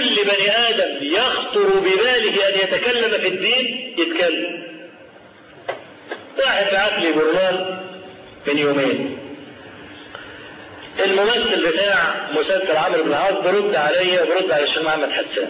كل بني آدم يخطر بباله أن يتكلم في الدين يتكلم واحد بعت لي برنامج من يومين الممثل بتاع مسلسل عمرو بن العاص برد عليا وبرد على الشيخ محمد حسان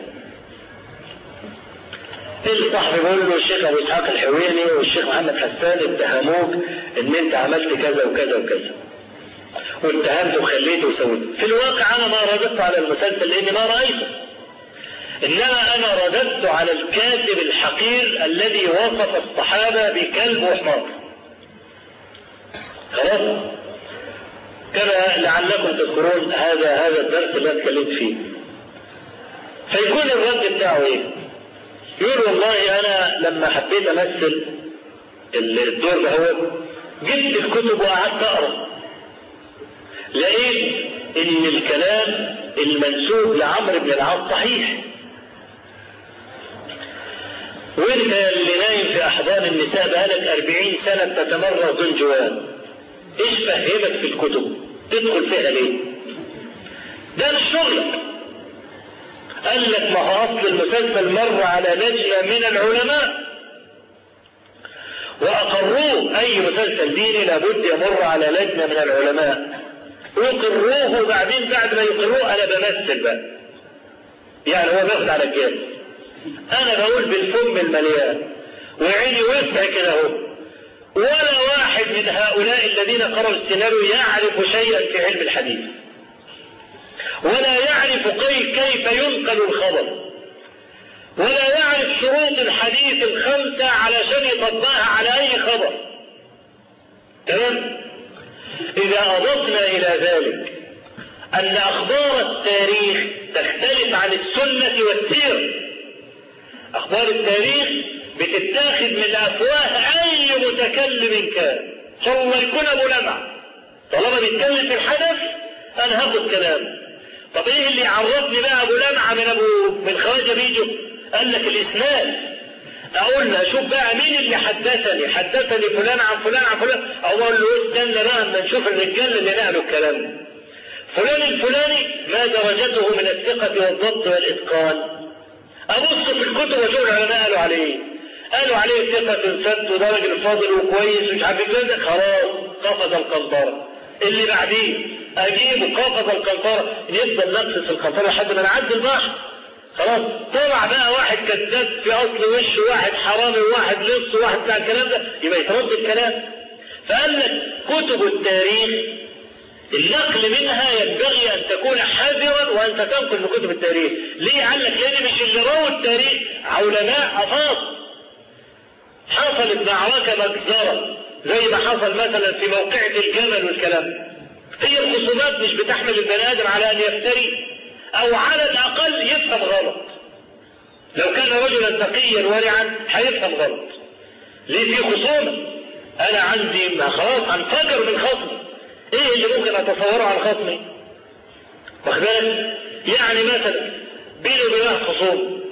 الصاحب بيقول له الشيخ ابو اسحاق الحويني والشيخ محمد حسان اتهموك ان انت عملت كذا وكذا وكذا واتهمت وخليت وسويت في الواقع انا ما رددت على المسلسل لاني ما رايته انما انا رددت على الكاتب الحقير الذي وصف الصحابه بكلب وحمار خلاص كما لعلكم تذكرون هذا هذا الدرس اللي انا اتكلمت فيه فيكون الرد بتاعه ايه يقول والله انا لما حبيت امثل الدور ده هو جبت الكتب وقعدت اقرا لقيت ان الكلام المنسوب لعمرو بن العاص صحيح وانت اللي نايم في احضان النساء بقالك أربعين سنة تتمرغ دون جوان ايش فهمك في الكتب تدخل فيها ليه ده مش شغلك قال لك ما هو اصل المسلسل مر على لجنة من العلماء واقروه اي مسلسل ديني لابد يمر على لجنة من العلماء يقروه وبعدين بعد ما يقروه انا بمثل بقى يعني هو بياخد على الجهاز انا بقول بالفم المليان وعيني وسع كده اهو ولا واحد من هؤلاء الذين قرأوا السيناريو يعرف شيئا في علم الحديث ولا يعرف كيف ينقل الخبر ولا يعرف شروط الحديث الخمسة علشان يطبقها على أي خبر تمام إذا أضفنا إلى ذلك أن أخبار التاريخ تختلف عن السنة والسير أخبار التاريخ بتتاخد من أفواه أي متكلم كان صلى الله يكون أبو لمع طالما بيتكلم في الحدث أنا هاخد كلامه طب إيه اللي عرفني بقى أبو لمعة من أبو من خواجة بيجو قال لك الإسناد أقول له أشوف بقى مين اللي حدثني حدثني فلان عن فلان عن فلان أو أقول له استنى بقى أما نشوف الرجال اللي نقلوا الكلام فلان الفلاني ما درجته من الثقة والضبط والإتقان أبص في الكتب وأشوف العلماء قالوا عليه إيه قالوا عليه ثقة سد ودرجة فاضل وكويس ومش عارف كده خلاص قفز القنطرة اللي بعديه اجيبه قفز القنطرة نفضل نقصص القنطرة لحد ما نعدي البحر خلاص طلع بقى واحد كذاب في اصل وشه واحد حرامي وواحد لص وواحد بتاع الكلام ده يبقى يترد الكلام فقال لك كتب التاريخ النقل منها ينبغي ان تكون حذرا وانت تنقل من كتب التاريخ ليه قال لك لان مش اللي رووا التاريخ علماء افاضل حصلت معركة مجزرة زي ما حصل مثلا في موقعة الجمل والكلام هي الخصومات مش بتحمل البني ادم على ان يفتري او على الاقل يفهم غلط لو كان رجلا تقيا ورعا هيفهم غلط ليه في خصومة انا عندي ما خلاص هنفجر من خصمي ايه اللي ممكن اتصوره عن خصمي واخد بالك يعني مثلا بيني وبين واحد خصوم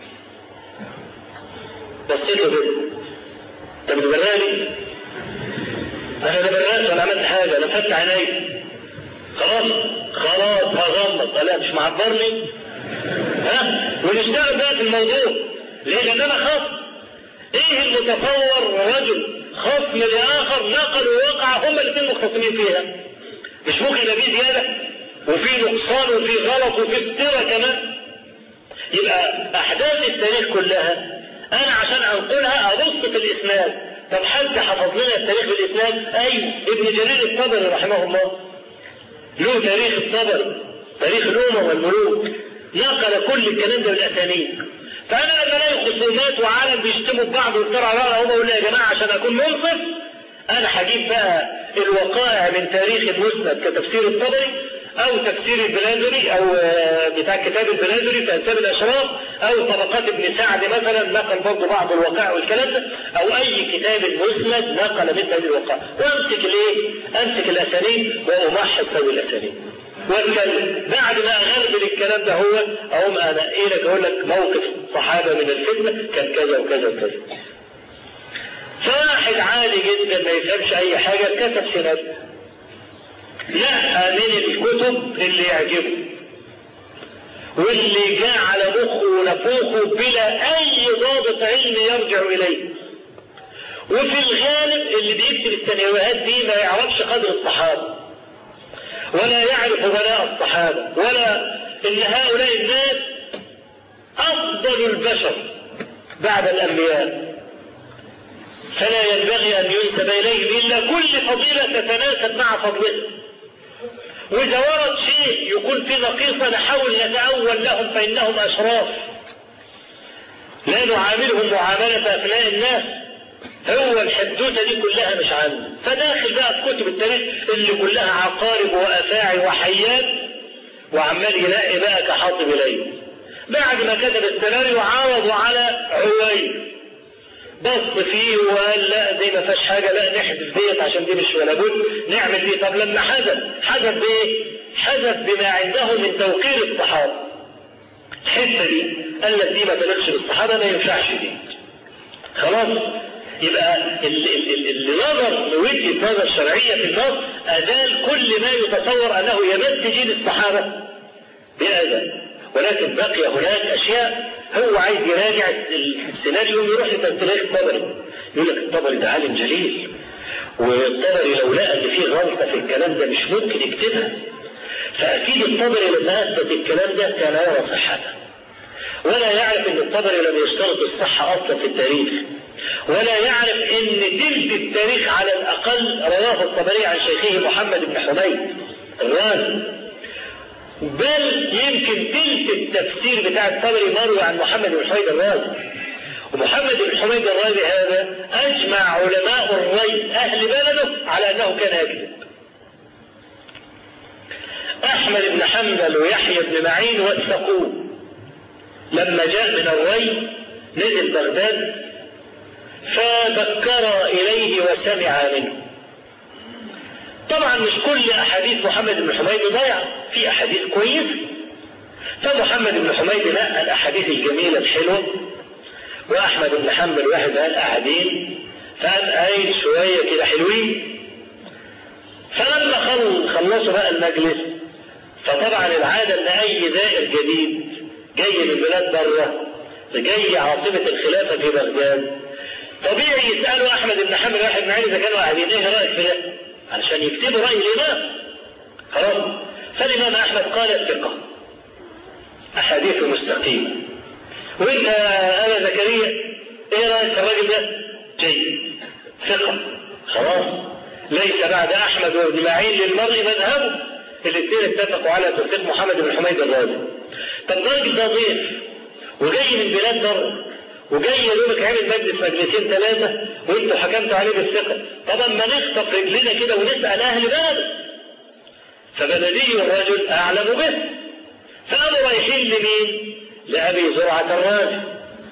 بصيت له كده انت بتبراني انا ما برانش ولا عملت حاجه انا فتح عيني خلاص خلاص هغمض لا مش معبرني ها ونشتغل بقى في الموضوع ليه لان انا خصم ايه المتصور رجل خصم لاخر نقل ووقع هما الاثنين مختصمين فيها مش ممكن يبقى في زياده وفي نقصان وفي غلط وفي افتراء كمان يبقى احداث التاريخ كلها انا عشان انقلها ابص في الاسناد طب حد حفظ لنا التاريخ بالاسناد اي ابن جرير الطبري رحمه الله له تاريخ الطبري تاريخ الامم والملوك نقل كل الكلام ده بالاسانيد فانا لما الاقي خصومات وعالم بيشتموا في بعض ويفتروا على بعض هم اقول يا جماعه عشان اكون منصف انا هجيب بقى الوقائع من تاريخ المسند كتفسير الطبري او تفسير البلازري او بتاع كتاب البلازري في انساب الاشراف او طبقات ابن سعد مثلا نقل برضه بعض الوقائع والكلام ده او اي كتاب مسند نقل مثل هذه الوقائع وامسك الايه؟ امسك الاسانيد وامحص هذه الاسانيد واتكلم بعد ما اغربل الكلام ده هو اقوم انا ايه لك اقول لك موقف صحابه من الفتنه كان كذا وكذا وكذا فواحد عادي جدا ما يفهمش اي حاجه كتب سيناريو نقى من الكتب اللي يعجبه واللي جاء على مخه ونفوخه بلا أي ضابط علمي يرجع إليه وفي الغالب اللي بيكتب السيناريوهات دي ما يعرفش قدر الصحابة ولا يعرف بلاء الصحابة ولا ان هؤلاء الناس افضل البشر بعد الانبياء فلا ينبغي ان ينسب اليه الا كل فضيلة تتناسب مع فضله واذا ورد شيء يكون في نقيصة نحاول نتأول لهم فانهم اشراف لا نعاملهم معاملة ابناء الناس هو الحدوتة دي كلها مش عنه فداخل بقى في كتب التاريخ اللي كلها عقارب وافاعي وحيات وعمال يلاقي بقى كحاطب اليه بعد ما كتب السيناريو عرضوا على عويل بص فيه وقال لا دي ما فيهاش حاجه لا نحذف ديت عشان دي مش ولا بد نعمل دي طب لما حذف حذف بايه؟ حذف بما عنده من توقير الصحابه الحته دي قال لك دي ما تليقش بالصحابه ما ينفعش دي خلاص يبقى اللي نظر لوجهه نظر شرعيه في النص ازال كل ما يتصور انه يمس جيل الصحابه باذى ولكن بقي هناك اشياء هو عايز يراجع السيناريو يروح لتاريخ الطبري يقول لك الطبري ده عالم جليل والطبري لو لقى ان فيه غلطه في الكلام ده مش ممكن يكتبها فاكيد الطبري لما اثبت الكلام ده كان يرى صحته ولا يعرف ان الطبري لم يشترط الصحه اصلا في التاريخ ولا يعرف ان تلك التاريخ على الاقل رواه الطبري عن شيخه محمد بن حميد الرازي بل يمكن تلك التفسير بتاع الطبري مروي عن محمد بن حميد الرازي ومحمد بن حميد الرازي هذا اجمع علماء الري اهل بلده على انه كان يكذب احمد بن حنبل ويحيى بن معين واتقوه لما جاء من الري نزل بغداد فذكر إليه وسمع منه طبعا مش كل أحاديث محمد بن حميد ضيع في أحاديث كويسة فمحمد بن حميد نقى الأحاديث الجميلة الحلوة وأحمد بن حنبل واحد قال قاعدين فقام قايل شوية كده حلوين فلما خلصوا بقى المجلس فطبعا العادة ان اي زائر جديد جاي من بلاد بره جاي عاصمة الخلافة في بغداد طبيعي يسألوا أحمد بن حنبل واحد معين إذا كانوا قاعدين إيه رأيك في ده؟ علشان يكتبوا رأي الإمام خلاص فالإمام أحمد قال الثقة أحاديث مستقيمة وأنت أبا زكريا إيه رأيك في الراجل ده؟ جيد ثقة خلاص ليس بعد أحمد وابن معين للمرء مذهبه الاثنين اتفقوا على تصديق محمد بن حميد الرازي طب الراجل ده ضيف وجاي من بلاد بره وجاي يومك عامل مجلس مجلسين ثلاثة وانتوا حكمتوا عليه بالثقة طبعا ما نخطف رجلنا كده ونسأل أهل بلده فبلدي الرجل أعلم به فقاموا رايحين لمين؟ لأبي زرعة الرازي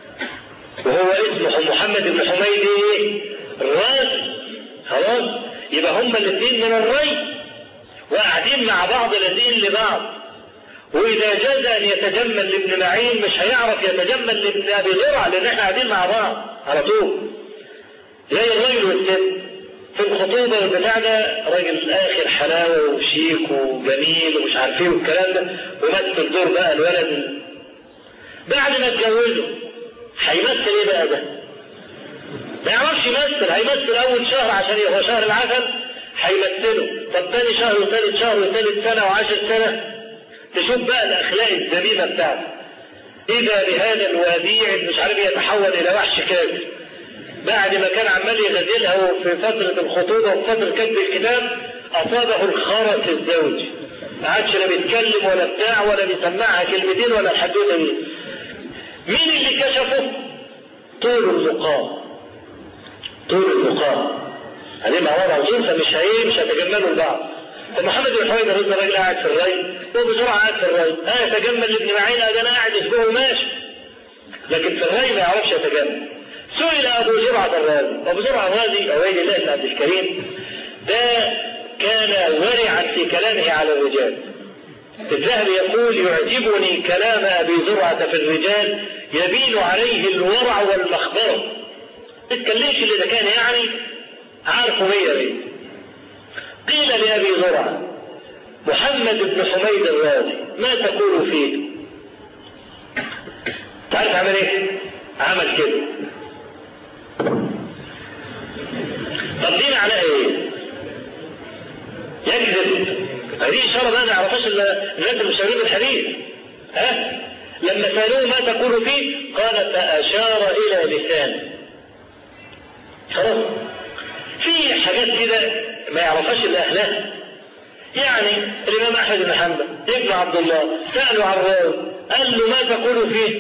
وهو اسمه محمد بن حميد ايه؟ الرازي خلاص يبقى هما الاثنين من الري وقاعدين مع بعض لازقين لبعض واذا جاز ان يتجمل لابن معين مش هيعرف يتجمل لابن ابي زرعه لان احنا قاعدين مع بعض على طول زي الراجل والست في الخطوبة والبتاع ده راجل آخر حلاوة وشيك وجميل ومش عارف ايه والكلام ده ومثل دور بقى الولد بعد ما اتجوزه هيمثل ايه بقى ده؟ ما يعرفش يمثل هيمثل أول شهر عشان هو شهر العسل هيمثله طب تاني شهر وتالت شهر وتالت سنة وعشر سنة تشوف بقى الأخلاق الذميمة بتاعته إذا بهذا الوديع مش عارف يتحول إلى وحش كاذب بعد ما كان عمال يغزلها في فترة الخطوبة وفي فترة كتب الكتاب أصابه الخرس الزوجي ما عادش لا بيتكلم ولا بتاع ولا بيسمعها كلمتين ولا الحدوته دي مين اللي كشفه؟ طول المقام طول المقام هذه مع وضع طول فمش هي مش هيتجملوا لبعض فمحمد بن حويد الرضا راجل قاعد في الري وبسرعه قاعد في الري اه يتجمل لابن معين ده انا قاعد اسبوع وماشي لكن في الري ما يعرفش يتجمل سئل ابو زرعه الرازي ابو زرعه الرازي عبيد الله بن عبد الكريم ده كان ورعا في كلامه على الرجال الذهبي يقول يعجبني كلام ابي زرعه في الرجال يبين عليه الورع والمخبره ما تتكلمش اللي ده كان يعني عارفه مية مية قيل لأبي زرعة محمد بن حميد الرازي ما تقول فيه عمل ايه؟ عمل كده طب دي معناها ايه؟ يكذب هذه اشاره بقى ما يعرفهاش الا الناس المشاهدين بالحديث ها؟ لما سالوه ما تقول فيه قال فاشار الى لسانه خلاص في حاجات كده ما يعرفهاش الا اهلها يعني الامام احمد بن حنبل ابن عبد الله سالوا عن الراوي قال له ما تقول فيه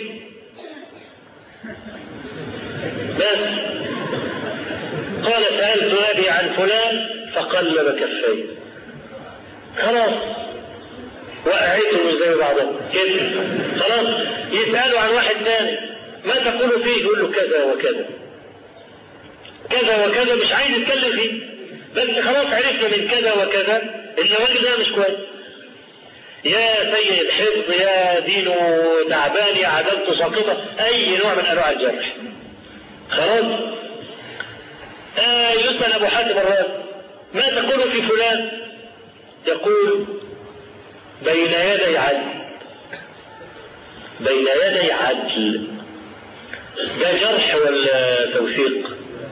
بس قال سالت ابي عن فلان فقلب كفيه خلاص وقعتهم زي بعضهم كده خلاص يسالوا عن واحد ثاني ما تقول فيه يقول له كذا وكذا كذا وكذا مش عايز يتكلم فيه بس خلاص عرفنا من كذا وكذا ان الراجل ده مش كويس يا سيء الحفظ يا دينه تعبان يا عدالته ساقطه اي نوع من انواع الجرح خلاص آه يسال ابو حاتم الرازي ما تقول في فلان يقول بين يدي عدل بين يدي عدل ده جرح ولا توثيق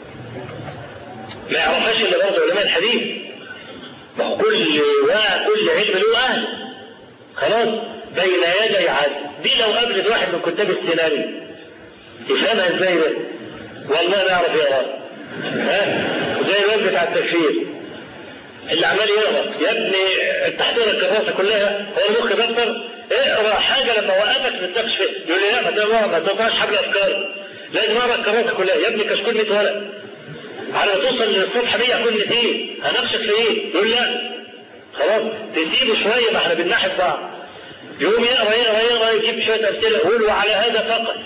ما يعرفهاش الا برضه علماء الحديث ما هو كل واحد كل علم له اهل خلاص بين يدي عدل دي لو قابلت واحد من كتاب السيناريو يفهمها ازاي ده والله ما يعرف يقرا ها زي الواد بتاع التكفير اللي عمال يقرا يا ابني التحضير الكراسه كلها هو المخ دفتر اقرا حاجه لما وقفك تتناقش فيها يقول لي لا ما تقرا ما تقطعش حبل افكار لازم اقرا الكراسه كلها يا ابني كشكول 100 ورق على ما توصل للصفحه 100 اكون نسيت هناقشك في ايه؟ يقول لا خلاص تسيبه شويه ما احنا بنناحب بعض يقوم يقرا يقرا يقرا يجيب شويه امثله يقول وعلى هذا فقس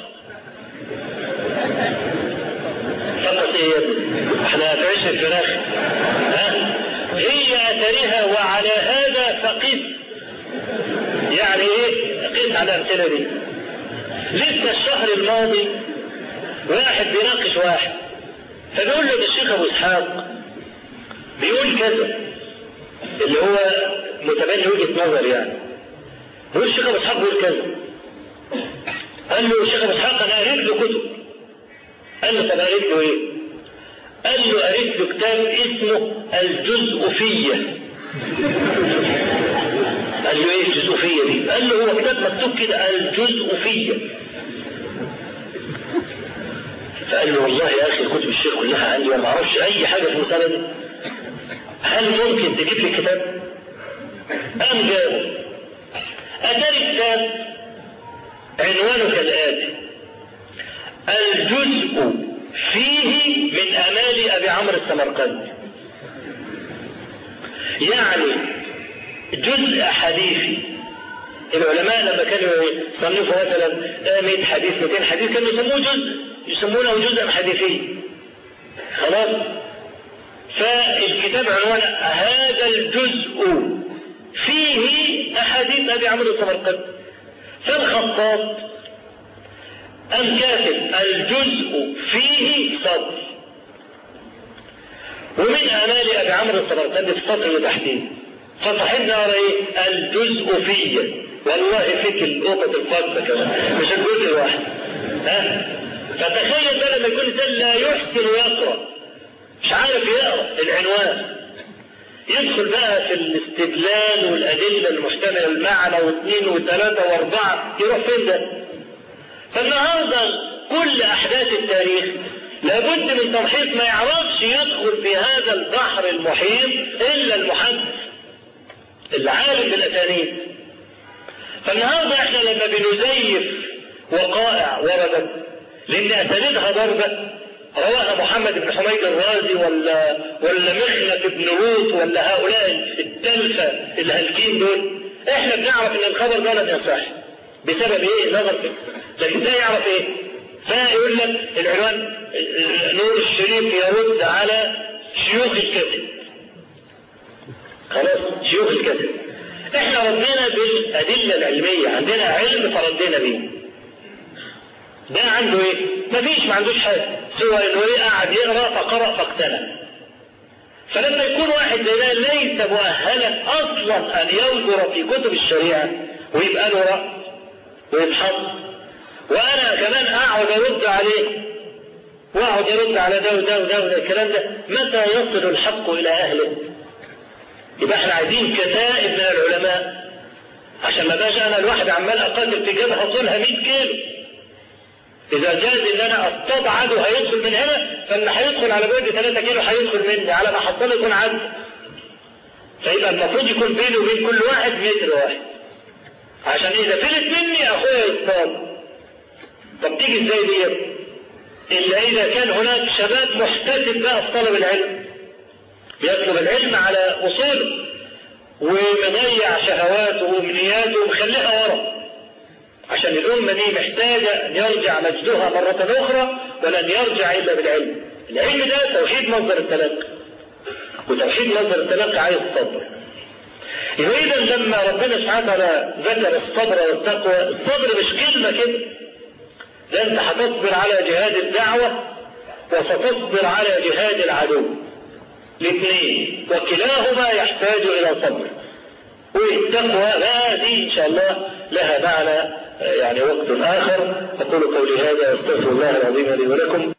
فقس ايه يا ابني؟ احنا في عيش الفراخ ها؟ هي اثرها وعلى هذا فقس يعني ايه؟ قس على الامثله دي لسه الشهر الماضي واحد بيناقش واحد فبيقول له الشيخ ابو اسحاق بيقول كذا اللي هو متبني وجهه نظر يعني بيقول الشيخ ابو اسحاق بيقول كذا قال له الشيخ ابو اسحاق انا قريت له كتب قال له طب قريت له ايه؟ قال له قريت له كتاب اسمه الجزء قال له ايه الجزء دي؟ قال له هو كتاب مكتوب كده الجزء فقال له والله يا اخي كتب الشيخ كلها عندي وما اعرفش اي حاجه في المساله دي هل ممكن تجيب لي كتاب؟ قام جابه اتاري كتاب عنوانه كالاتي الجزء فيه من امال ابي عمرو السمرقندي يعني جزء حديثي العلماء لما كانوا يصنفوا مثلا 100 حديث 200 حديث كانوا يسموه جزء يسمونه جزءا حديثيا خلاص فالكتاب عنوان هذا الجزء فيه احاديث ابي عمرو السمرقندي فالخطاط أم كاتب الجزء فيه صدر ومن آمال أبي عمرو السمرقندي في السطر اللي تحتيه فصاحبنا قرا ايه؟ الجزء فيه والله فيك القطة الفاضة كمان مش الجزء الواحد ها فتخيل بقى لما يكون انسان لا يحسن يقرا مش عارف يقرا العنوان يدخل بقى في الاستدلال والأدلة المحتملة المعنى واثنين وثلاثة وأربعة يروح فين ده؟ فالنهارده كل احداث التاريخ لابد من تمحيص ما يعرفش يدخل في هذا البحر المحيط الا المحدث العالم بالاسانيد فالنهارده احنا لما بنزيف وقائع وردت لان اسانيدها ضربه رواها محمد بن حميد الرازي ولا ولا مخنة بن لوط ولا هؤلاء التلفة الهالكين دول احنا بنعرف ان الخبر ده لم يصح بسبب ايه نظر فيه لكن ده يعرف ايه فيقول لك العنوان نور الشريف يرد على شيوخ الكسب خلاص شيوخ الكسب احنا ردينا بالادله العلميه عندنا علم فردينا بيه ده عنده ايه مفيش ما عندوش حاجه سوى انه ايه قاعد يقرا فقرا فاقتنع فلما يكون واحد زي ده ليس مؤهلا اصلا ان ينظر في كتب الشريعه ويبقى له راي ويتحط وانا كمان اقعد ارد عليه واقعد ارد على ده وده وده وده الكلام ده متى يصل الحق الى اهله يبقى احنا عايزين كتائب من العلماء عشان ما باش انا الواحد عمال اقاتل في جبهه طولها 100 كيلو اذا جاز ان انا اصطاد عدو هيدخل من هنا فاللي هيدخل على بعد 3 كيلو هيدخل مني على ما حصل يكون عدو فيبقى المفروض يكون بيني وبين كل واحد متر واحد عشان اذا فلت مني اخويا يصطاد طب تيجي ازاي دي الا اذا كان هناك شباب محتسب بقى في طلب العلم بيطلب العلم على اصوله ومضيع شهواته وامنياته ومخليها ورا عشان الأمة دي محتاجة أن يرجع مجدها مرة أخرى ولن يرجع إلا بالعلم العلم ده توحيد مصدر التلقي وتوحيد مصدر التلقي عايز الصبر يبقى إذا لما ربنا سبحانه وتعالى ذكر الصبر والتقوى الصبر مش كلمة كده ده أنت هتصبر على جهاد الدعوة وستصبر على جهاد العدو الاثنين وكلاهما يحتاج إلى صبر والتقوى لا دي إن شاء الله لها معنى يعني وقت آخر أقول قولي هذا أستغفر الله العظيم لي ولكم